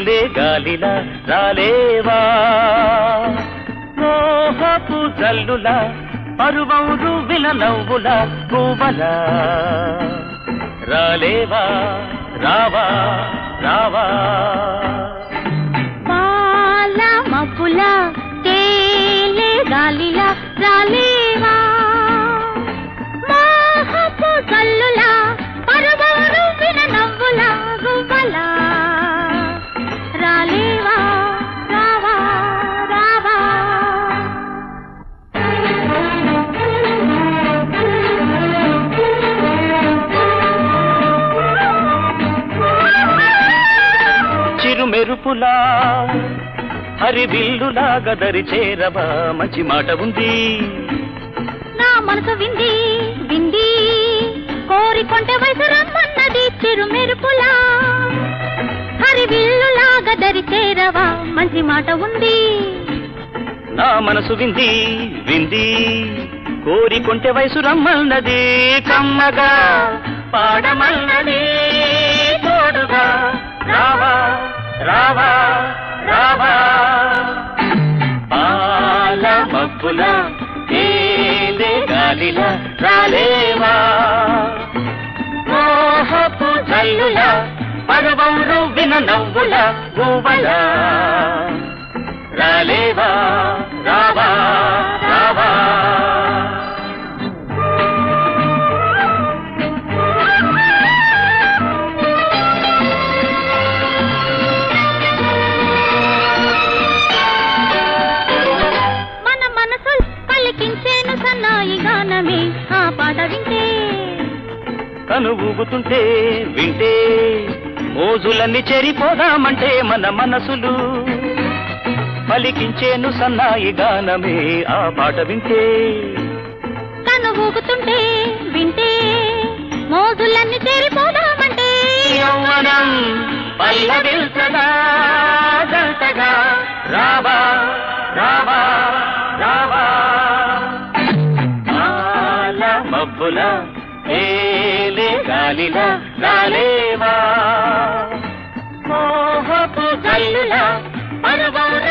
ఏలే గాలిలా రాలేవా మోహపు జల్లుల పరువం రువ్విన నవ్వుల పువ్వలా రాలేవా రావా రావా పాల మబ్బుల తేలే గాలిలా రాలేవా మోహపు కల్లుల పరువరు విన నవ్వుల గువ్వలా రాలేవా రావా రావా చిరు మెరుపులా హరివిల్లులా గదరి చేరవా మంచి మాట ఉంది నా మనసు వింది వింది కోరికొంటే వయసు రమ్మన్నది చిరు మెరుపులా హరి విల్లులాగా దరి చేరవా మంచి మాట ఉంది నా మనసు వింది వింది కోరికొంటే వయసు రమ్మన్నది కమ్మగా పాడమన్నది తోడుగా రావా రావా రావా పాల మబ్బుల ఏలే గాలిల రాలేవా మోహపు జల్లుల పర్వం రువ్విన నవ్వుల గువ్వల రాలేవా రావా రావా మన మనసు పలికించేను సన్నాయి గానమే ఆ పాట వింటే కను ఊగుతుంటే వింటే మోజులన్నీ చెరిపోదామంటే మన మనసులు పలికించేను సన్నాయి గానమే ఆ పాట వింటే కను ఊగుతుంటే వింటే మోజులన్నీ చేరిపోదామంటే యౌవనం పల్లవిల్సదా జంటగా రావా రావా రావా ఆల మబ్బుల ఏలే గాలిల రాలేవా మోహపు జల్లుల పరవర